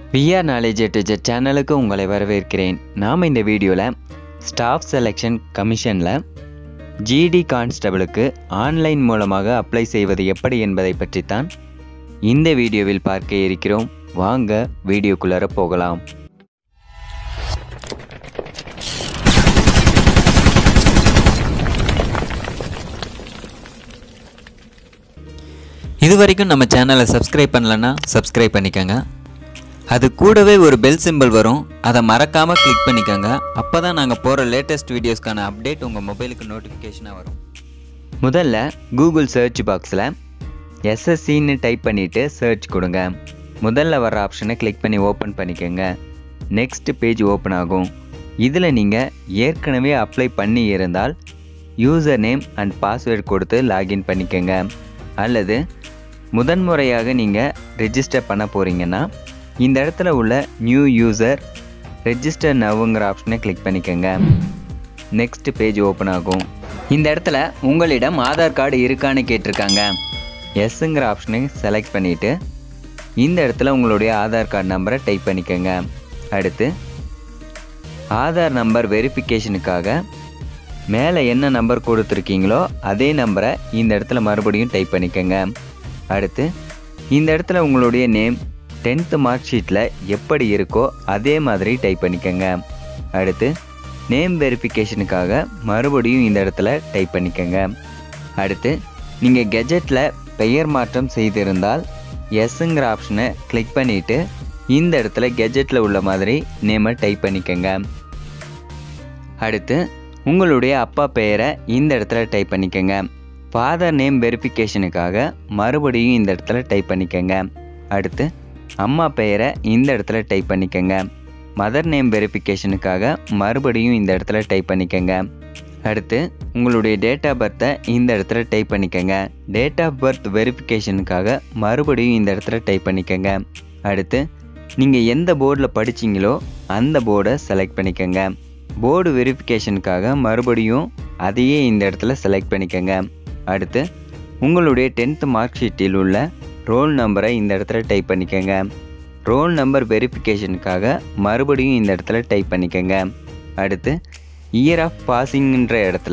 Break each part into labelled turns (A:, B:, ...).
A: VR knowledge teacher சேனலுக்கு உங்களை வரவேற்கிறேன் நாம் இந்த வீடியோவில் ஸ்டாஃப் செலெக்ஷன் கமிஷனில் ஜிடி கான்ஸ்டபிளுக்கு ஆன்லைன் மூலமாக அப்ளை செய்வது எப்படி என்பதை பற்றித்தான் இந்த வீடியோவில் பார்க்க இருக்கிறோம் வாங்க வீடியோக்குள்ளார போகலாம் இது வரைக்கும் நம்ம சேனலை சப்ஸ்கிரைப் பண்ணலன்னா சப்ஸ்கிரைப் பண்ணிக்கோங்க அது கூடவே ஒரு பெல் சிம்பிள் வரும் அதை மறக்காமல் கிளிக் பண்ணிக்கோங்க அப்போ தான் நாங்கள் போகிற லேட்டஸ்ட் வீடியோஸ்க்கான அப்டேட் உங்கள் மொபைலுக்கு நோட்டிஃபிகேஷனாக வரும் முதல்ல கூகுள் சர்ச் பாக்ஸில் எஸ்எஸ்சின்னு டைப் பண்ணிவிட்டு சர்ச் கொடுங்க முதல்ல வர ஆப்ஷனை கிளிக் பண்ணி ஓப்பன் பண்ணிக்கோங்க நெக்ஸ்ட் பேஜ் ஓப்பன் ஆகும் இதில் நீங்கள் ஏற்கனவே அப்ளை பண்ணி இருந்தால் யூசர் நேம் அண்ட் பாஸ்வேர்டு கொடுத்து லாகின் பண்ணிக்கோங்க அல்லது முதன்முறையாக நீங்கள் ரெஜிஸ்டர் பண்ண போகிறீங்கன்னா இந்த இடத்துல உள்ள நியூ யூசர் ரெஜிஸ்டர் நவ்ங்கிற ஆப்ஷனை கிளிக் பண்ணிக்கோங்க நெக்ஸ்ட் பேஜ் ஓப்பன் ஆகும் இந்த இடத்துல உங்களிடம் ஆதார் கார்டு இருக்கான்னு கேட்டிருக்காங்க எஸ்ஸுங்கிற ஆப்ஷனை செலக்ட் பண்ணிவிட்டு இந்த இடத்துல உங்களுடைய ஆதார் கார்டு நம்பரை டைப் பண்ணிக்கோங்க அடுத்து ஆதார் நம்பர் வெரிஃபிகேஷனுக்காக மேலே என்ன நம்பர் கொடுத்துருக்கீங்களோ அதே நம்பரை இந்த இடத்துல மறுபடியும் டைப் பண்ணிக்கோங்க அடுத்து இந்த இடத்துல உங்களுடைய நேம் டென்த்து மார்க் ஷீட்டில் எப்படி இருக்கோ அதே மாதிரி டைப் பண்ணிக்கோங்க அடுத்து நேம் வெரிஃபிகேஷனுக்காக மறுபடியும் இந்த இடத்துல டைப் பண்ணிக்கோங்க அடுத்து நீங்கள் கெஜெட்டில் பெயர் மாற்றம் செய்திருந்தால் எஸ்ஸுங்கிற ஆப்ஷனை கிளிக் பண்ணிவிட்டு இந்த இடத்துல கெஜெட்டில் உள்ள மாதிரி நேமை டைப் பண்ணிக்கோங்க அடுத்து உங்களுடைய அப்பா பெயரை இந்த இடத்துல டைப் பண்ணிக்கோங்க ஃபாதர் நேம் வெரிஃபிகேஷனுக்காக மறுபடியும் இந்த இடத்துல டைப் பண்ணிக்கோங்க அடுத்து அம்மா பெயரை இந்த இடத்துல டைப் பண்ணிக்கோங்க மதர் நேம் வெரிஃபிகேஷனுக்காக மறுபடியும் இந்த இடத்துல டைப் பண்ணிக்கோங்க அடுத்து உங்களுடைய டேட் ஆஃப் பர்த்தை இந்த இடத்துல டைப் பண்ணிக்கோங்க டேட் ஆஃப் பர்த் வெரிஃபிகேஷனுக்காக மறுபடியும் இந்த இடத்துல டைப் பண்ணிக்கோங்க அடுத்து நீங்கள் எந்த போர்டில் படிச்சீங்களோ அந்த போர்டை செலக்ட் பண்ணிக்கோங்க போர்டு வெரிஃபிகேஷனுக்காக மறுபடியும் அதையே இந்த இடத்துல செலக்ட் பண்ணிக்கோங்க அடுத்து உங்களுடைய டென்த்து மார்க் ஷீட்டில் உள்ள ரோல் நம்பரை இந்த இடத்துல டைப் பண்ணிக்கோங்க ரோல் நம்பர் வெரிஃபிகேஷனுக்காக மறுபடியும் இந்த இடத்துல டைப் பண்ணிக்கோங்க அடுத்து இயர் ஆஃப் பாசிங்ன்ற இடத்துல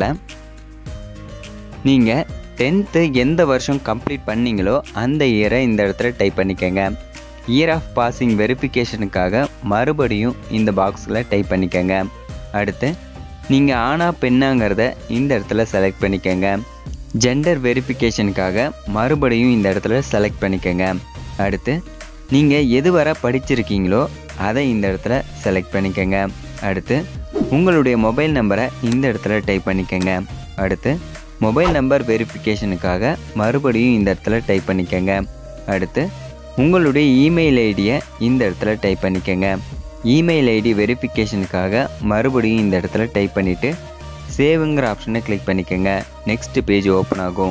A: நீங்கள் டென்த்து எந்த வருஷம் கம்ப்ளீட் பண்ணீங்களோ அந்த இயரை இந்த இடத்துல டைப் பண்ணிக்கோங்க இயர் ஆஃப் பாசிங் வெரிஃபிகேஷனுக்காக மறுபடியும் இந்த பாக்ஸில் டைப் பண்ணிக்கோங்க அடுத்து நீங்கள் ஆனா பெண்ணாங்கிறத இந்த இடத்துல செலக்ட் பண்ணிக்கோங்க ஜெண்டர் வெரிஃபிகேஷனுக்காக மறுபடியும் இந்த இடத்துல செலக்ட் பண்ணிக்கோங்க அடுத்து நீங்கள் எது வரை படிச்சிருக்கீங்களோ அதை இந்த இடத்துல செலக்ட் பண்ணிக்கோங்க அடுத்து உங்களுடைய மொபைல் நம்பரை இந்த இடத்துல டைப் பண்ணிக்கோங்க அடுத்து மொபைல் நம்பர் வெரிஃபிகேஷனுக்காக மறுபடியும் இந்த இடத்துல டைப் பண்ணிக்கோங்க அடுத்து உங்களுடைய இமெயில் ஐடியை இந்த இடத்துல டைப் பண்ணிக்கோங்க இமெயில் ஐடி வெரிஃபிகேஷனுக்காக மறுபடியும் இந்த இடத்துல டைப் பண்ணிவிட்டு சேவுங்கிற ஆப்ஷனை கிளிக் பண்ணிக்கோங்க நெக்ஸ்ட் பேஜ் ஓப்பன் ஆகும்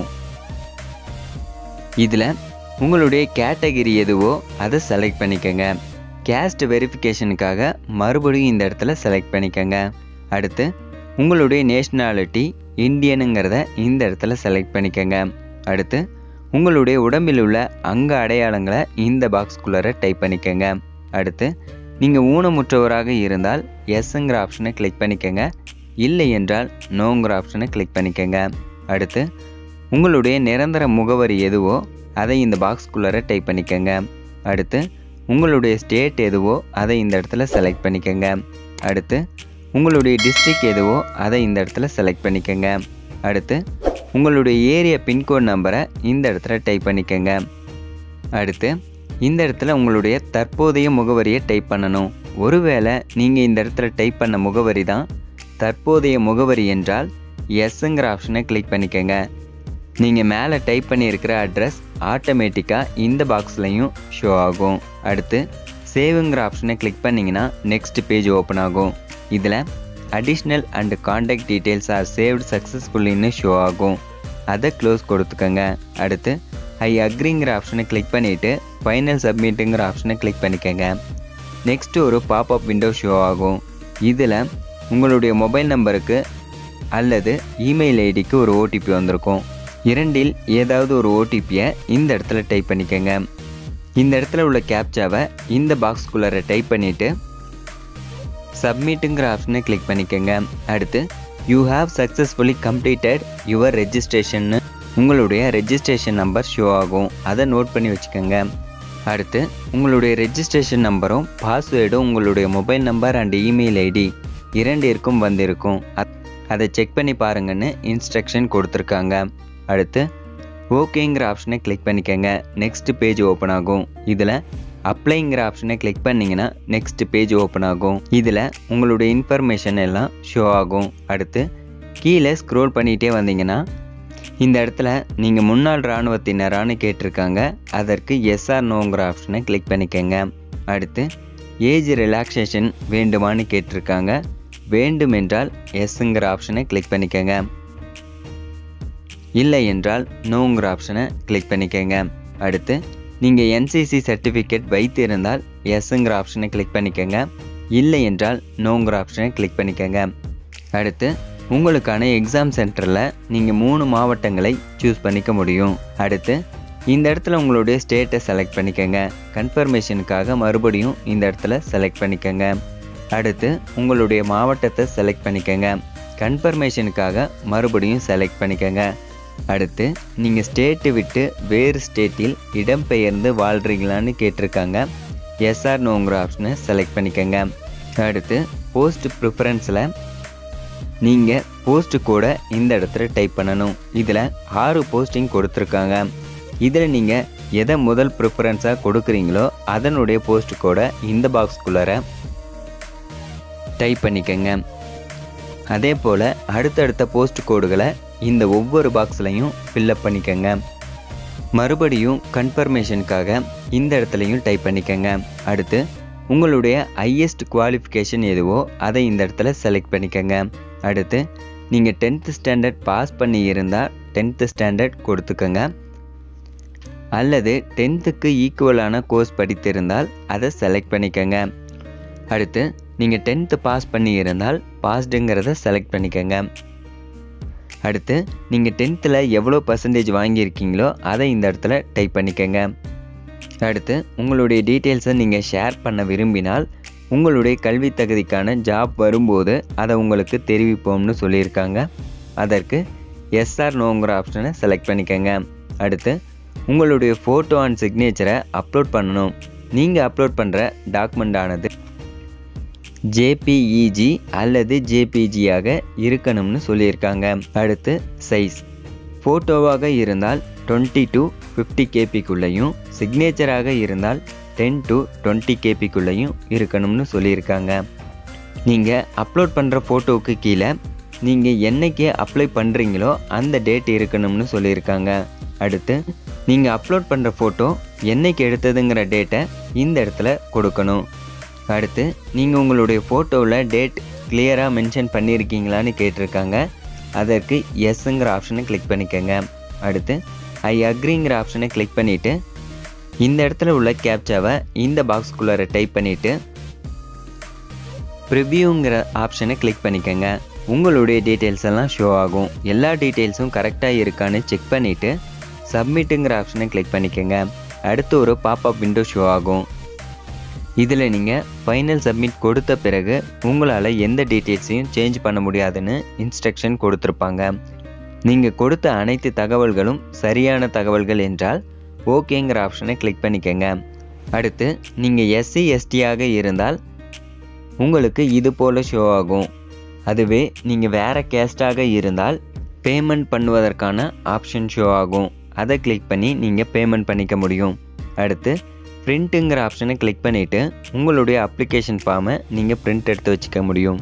A: இதில் உங்களுடைய கேட்டகிரி எதுவோ அதை செலக்ட் பண்ணிக்கோங்க கேஸ்ட் வெரிஃபிகேஷனுக்காக மறுபடியும் இந்த இடத்துல செலக்ட் பண்ணிக்கோங்க அடுத்து உங்களுடைய நேஷ்னாலிட்டி இந்தியனுங்கிறத இந்த இடத்துல செலக்ட் பண்ணிக்கோங்க அடுத்து உங்களுடைய உடம்பில் உள்ள அங்க அடையாளங்களை இந்த பாக்ஸ்குள்ளார டைப் பண்ணிக்கோங்க அடுத்து நீங்கள் ஊனமுற்றவராக இருந்தால் எஸ்ங்கிற ஆப்ஷனை கிளிக் பண்ணிக்கோங்க இல்லை என்றால் நோங்கிற ஆப்ஷனை கிளிக் பண்ணிக்கோங்க அடுத்து உங்களுடைய நிரந்தர முகவரி எதுவோ அதை இந்த பாக்ஸ்குள்ளார டைப் பண்ணிக்கோங்க அடுத்து உங்களுடைய ஸ்டேட் எதுவோ அதை இந்த இடத்துல செலக்ட் பண்ணிக்கோங்க அடுத்து உங்களுடைய டிஸ்ட்ரிக் எதுவோ அதை இந்த இடத்துல செலக்ட் பண்ணிக்கோங்க அடுத்து உங்களுடைய ஏரியா பின்கோட் நம்பரை இந்த இடத்துல டைப் பண்ணிக்கோங்க அடுத்து இந்த இடத்துல உங்களுடைய தற்போதைய முகவரியை டைப் பண்ணணும் ஒருவேளை நீங்கள் இந்த இடத்துல டைப் பண்ண முகவரி தான் தற்போதைய முகவரி என்றால் எஸ்ஸுங்கிற ஆப்ஷனை கிளிக் பண்ணிக்கோங்க நீங்கள் மேலே டைப் பண்ணியிருக்கிற அட்ரஸ் ஆட்டோமேட்டிக்காக இந்த பாக்ஸ்லையும் ஷோ ஆகும் அடுத்து சேவுங்கிற ஆப்ஷனை கிளிக் பண்ணிங்கன்னா நெக்ஸ்ட் பேஜ் ஓப்பன் ஆகும் இதில் additional and contact details are saved சக்ஸஸ்ஃபுல்லின்னு ஷோ ஆகும் அதை க்ளோஸ் கொடுத்துக்கோங்க அடுத்து ஐ அக்ரிங்கிற ஆப்ஷனை கிளிக் பண்ணிவிட்டு ஃபைனல் சப்மிட்டுங்கிற ஆப்ஷனை கிளிக் பண்ணிக்கோங்க நெக்ஸ்ட்டு ஒரு பாப்அப் விண்டோ ஷோ ஆகும் இதில் உங்களுடைய மொபைல் நம்பருக்கு அல்லது இமெயில் ஐடிக்கு ஒரு ஓடிபி வந்திருக்கும் இரண்டில் ஏதாவது ஒரு ஓடிபியை இந்த இடத்துல டைப் பண்ணிக்கோங்க இந்த இடத்துல உள்ள கேப்சாவை இந்த பாக்ஸ்குள்ளார டைப் பண்ணிவிட்டு சப்மிட்டுங்கிற ஆப்ஷனை கிளிக் பண்ணிக்கோங்க அடுத்து you have successfully completed your ரெஜிஸ்ட்ரேஷன்னு உங்களுடைய ரெஜிஸ்ட்ரேஷன் நம்பர் ஷோ ஆகும் அதை நோட் பண்ணி வச்சுக்கோங்க அடுத்து உங்களுடைய ரெஜிஸ்ட்ரேஷன் நம்பரும் பாஸ்வேர்டும் உங்களுடைய mobile number and email ID இரண்டிற்கும் வந்திருக்கும் அத்- அதை செக் பண்ணி பாருங்கன்னு இன்ஸ்ட்ரக்ஷன் கொடுத்துருக்காங்க அடுத்து ஓகேங்கிற ஆப்ஷனை கிளிக் பண்ணிக்கோங்க நெக்ஸ்ட் பேஜ் ஓப்பன் ஆகும் இதில் அப்ளைங்கிற ஆப்ஷனை கிளிக் பண்ணிங்கன்னா நெக்ஸ்ட் பேஜ் ஓப்பன் ஆகும் இதில் உங்களுடைய இன்ஃபர்மேஷன் எல்லாம் ஷோ ஆகும் அடுத்து கீழே ஸ்க்ரோல் பண்ணிகிட்டே வந்தீங்கன்னா இந்த இடத்துல நீங்கள் முன்னாள் இராணுவத்தினரான்னு கேட்டிருக்காங்க அதற்கு எஸ்ஆர் நோங்கிற ஆப்ஷனை கிளிக் பண்ணிக்கோங்க அடுத்து ஏஜ் ரிலாக்ஸேஷன் வேண்டுமான்னு கேட்டிருக்காங்க வேண்டும் என்றால் எஸ்ங்கிற ஆப்ஷனை கிளிக் பண்ணிக்கோங்க இல்லை என்றால் நோங்கிற ஆப்ஷனை கிளிக் பண்ணிக்கோங்க அடுத்து நீங்கள் என்சிசி சர்டிஃபிகேட் வைத்து இருந்தால் எஸ்ங்கிற ஆப்ஷனை கிளிக் பண்ணிக்கோங்க இல்லை என்றால் நோங்கிற ஆப்ஷனை கிளிக் பண்ணிக்கோங்க அடுத்து உங்களுக்கான எக்ஸாம் சென்டரில் நீங்கள் மூணு மாவட்டங்களை சூஸ் பண்ணிக்க முடியும் அடுத்து இந்த இடத்துல உங்களுடைய ஸ்டேட்டை செலக்ட் பண்ணிக்கோங்க கன்ஃபர்மேஷனுக்காக மறுபடியும் இந்த இடத்துல செலக்ட் பண்ணிக்கோங்க அடுத்து உங்களுடைய மாவட்டத்தை செலக்ட் பண்ணிக்கோங்க கன்ஃபர்மேஷனுக்காக மறுபடியும் செலக்ட் பண்ணிக்கோங்க அடுத்து நீங்கள் ஸ்டேட்டை விட்டு வேறு ஸ்டேட்டில் இடம்பெயர்ந்து வாழ்கிறீங்களான்னு கேட்டிருக்காங்க எஸ்ஆர் நோங்கிற ஆப்ஷனை செலக்ட் பண்ணிக்கோங்க அடுத்து போஸ்ட் ப்ரிஃபரன்ஸில் நீங்கள் போஸ்ட் கூட இந்த இடத்துல டைப் பண்ணணும் இதில் ஆறு போஸ்டிங் கொடுத்துருக்காங்க இதில் நீங்கள் எதை முதல் ப்ரிஃபரன்ஸாக கொடுக்குறீங்களோ அதனுடைய போஸ்ட் கூட இந்த பாக்ஸ்குள்ளார டைப் பண்ணிக்கங்க அதே போல் அடுத்தடுத்த போஸ்ட் கோடுகளை இந்த ஒவ்வொரு பாக்ஸ்லையும் ஃபில்லப் பண்ணிக்கங்க மறுபடியும் கன்ஃபர்மேஷனுக்காக இந்த இடத்துலையும் டைப் பண்ணிக்கங்க அடுத்து உங்களுடைய ஹையஸ்ட் குவாலிஃபிகேஷன் எதுவோ அதை இந்த இடத்துல செலக்ட் பண்ணிக்கங்க அடுத்து நீங்கள் டென்த்து ஸ்டாண்டர்ட் பாஸ் பண்ணி இருந்தால் டென்த்து ஸ்டாண்டர்ட் கொடுத்துக்கோங்க அல்லது டென்த்துக்கு ஈக்குவலான கோர்ஸ் படித்திருந்தால் அதை செலக்ட் பண்ணிக்கங்க அடுத்து நீங்கள் டென்த்து பாஸ் பண்ணி இருந்தால் பாஸ்டுங்கிறத செலக்ட் பண்ணிக்கங்க அடுத்து நீங்கள் டென்த்தில் எவ்வளோ பர்சன்டேஜ் வாங்கியிருக்கீங்களோ அதை இந்த இடத்துல டைப் பண்ணிக்கங்க அடுத்து உங்களுடைய டீட்டெயில்ஸை நீங்கள் ஷேர் பண்ண விரும்பினால் உங்களுடைய கல்வி தகுதிக்கான ஜாப் வரும்போது அதை உங்களுக்கு தெரிவிப்போம்னு சொல்லியிருக்காங்க அதற்கு எஸ்ஆர் நோங்கிற ஆப்ஷனை செலக்ட் பண்ணிக்கங்க அடுத்து உங்களுடைய ஃபோட்டோ அண்ட் சிக்னேச்சரை அப்லோட் பண்ணணும் நீங்கள் அப்லோட் பண்ணுற டாக்குமெண்ட் ஆனது ஜேபிஇஜி அல்லது ஜேபிஜியாக இருக்கணும்னு சொல்லியிருக்காங்க அடுத்து சைஸ் ஃபோட்டோவாக இருந்தால் டுவெண்ட்டி டு ஃபிஃப்டி கேபிக்குள்ளேயும் சிக்னேச்சராக இருந்தால் டென் டு டுவெண்ட்டி கேபிக்குள்ளேயும் இருக்கணும்னு சொல்லியிருக்காங்க நீங்கள் அப்லோட் பண்ணுற ஃபோட்டோவுக்கு கீழே நீங்கள் என்னைக்கு அப்ளை பண்ணுறீங்களோ அந்த டேட் இருக்கணும்னு சொல்லியிருக்காங்க அடுத்து நீங்கள் அப்லோட் பண்ணுற ஃபோட்டோ என்னைக்கு எடுத்ததுங்கிற டேட்டை இந்த இடத்துல கொடுக்கணும் அடுத்து நீங்கள் உங்களுடைய ஃபோட்டோவில் டேட் கிளியராக மென்ஷன் பண்ணியிருக்கீங்களான்னு கேட்டிருக்காங்க அதற்கு எஸ்ஸுங்கிற ஆப்ஷனை கிளிக் பண்ணிக்கோங்க அடுத்து ஐ அக்ரிங்கிற ஆப்ஷனை கிளிக் பண்ணிவிட்டு இந்த இடத்துல உள்ள கேப்சாவை இந்த பாக்ஸ்குள்ளார டைப் பண்ணிவிட்டு ப்ரிவ்யூங்கிற ஆப்ஷனை கிளிக் பண்ணிக்கோங்க உங்களுடைய டீட்டெயில்ஸ் எல்லாம் ஷோ ஆகும் எல்லா டீட்டெயில்ஸும் கரெக்டாக இருக்கான்னு செக் பண்ணிவிட்டு சப்மிட்டுங்கிற ஆப்ஷனை கிளிக் பண்ணிக்கோங்க அடுத்து ஒரு பாப்அப் விண்டோ ஷோ ஆகும் இதில் நீங்கள் ஃபைனல் சப்மிட் கொடுத்த பிறகு உங்களால் எந்த டீட்டெயில்ஸையும் சேஞ்ச் பண்ண முடியாதுன்னு இன்ஸ்ட்ரக்ஷன் கொடுத்துருப்பாங்க நீங்கள் கொடுத்த அனைத்து தகவல்களும் சரியான தகவல்கள் என்றால் ஓகேங்கிற ஆப்ஷனை கிளிக் பண்ணிக்கோங்க அடுத்து நீங்கள் எஸ்சி எஸ்டியாக இருந்தால் உங்களுக்கு இது போல் ஷோ ஆகும் அதுவே நீங்கள் வேறு கேஸ்டாக இருந்தால் பேமெண்ட் பண்ணுவதற்கான ஆப்ஷன் ஷோ ஆகும் அதை கிளிக் பண்ணி நீங்கள் பேமெண்ட் பண்ணிக்க முடியும் அடுத்து பிரிண்ட்டுங்கிற ஆப்ஷனை கிளிக் பண்ணிவிட்டு உங்களுடைய அப்ளிகேஷன் ஃபார்மை நீங்கள் பிரிண்ட் எடுத்து வச்சுக்க முடியும்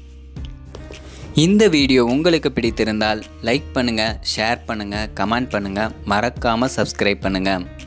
B: இந்த வீடியோ உங்களுக்கு பிடித்திருந்தால் லைக் பண்ணுங்கள் ஷேர் பண்ணுங்கள் கமெண்ட் பண்ணுங்கள் மறக்காமல் சப்ஸ்கிரைப் பண்ணுங்கள்